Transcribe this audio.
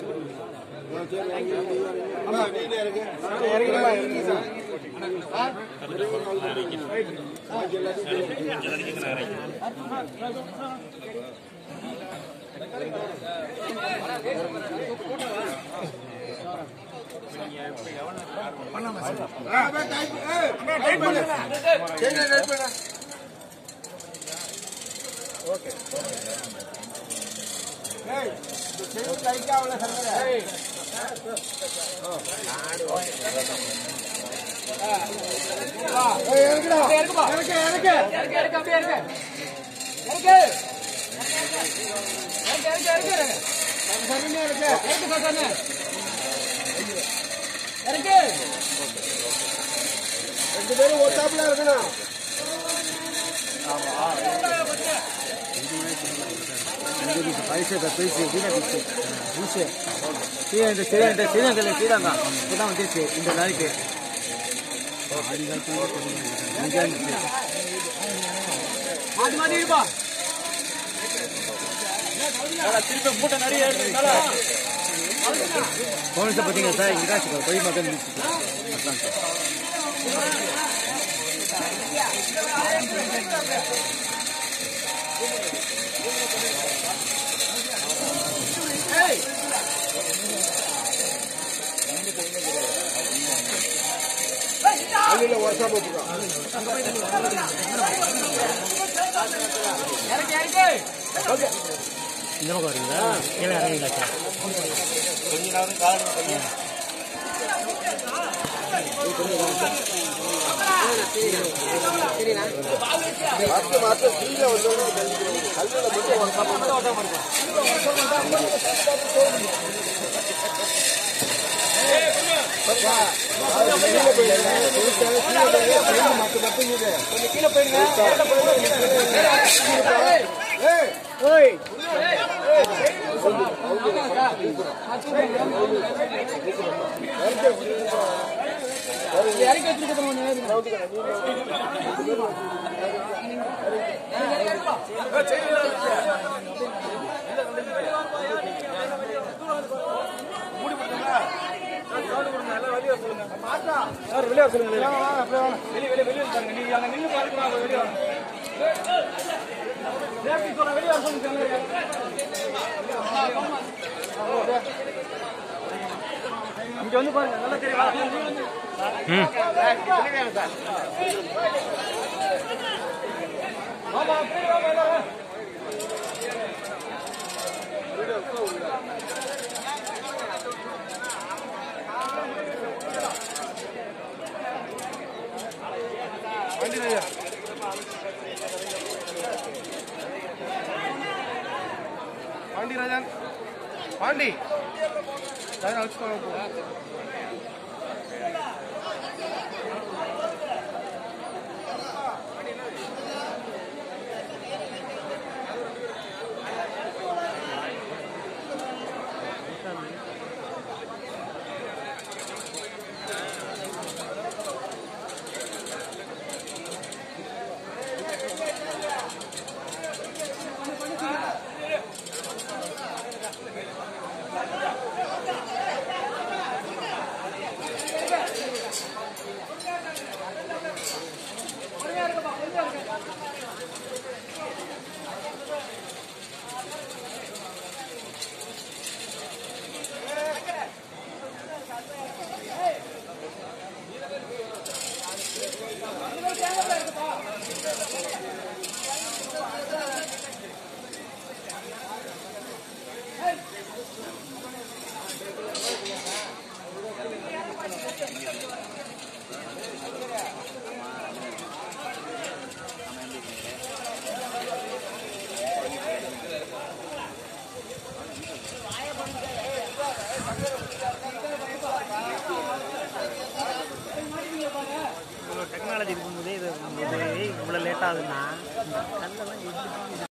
ரெண்டு பேரும் ஒத்தாப்புல இருக்கணும் பைசா பைசு வீணா பீச்சு பூசு ஸ்ரீரங்க ஸ்ரீரங்க ஸ்ரீரங்கத்தில் ஸ்ரீரங்க இப்போ தான் வந்துச்சு இந்த நாளைக்கு போனஸை பார்த்தீங்க சார் இங்கே தான் போய் மக்கள் முடிச்சுட்டு அதான் சார் அள்ளில வருஷம் போட்டுக்கோ இந்த பக்கம் வருங்களா கீழே இறங்கிங்களா சார் மாற்று மாற்று கீழே வந்தோடனே கல்லுல மட்டும் வருஷம் பாண்டி ராஜன் பாண்டி ராஜன் அழைச்சிக்கோங்க போ டெக்னாலஜி இருக்கும்போதே இது இவ்வளோ லேட் ஆகுதுன்னா இந்த கல்லெல்லாம் எப்படி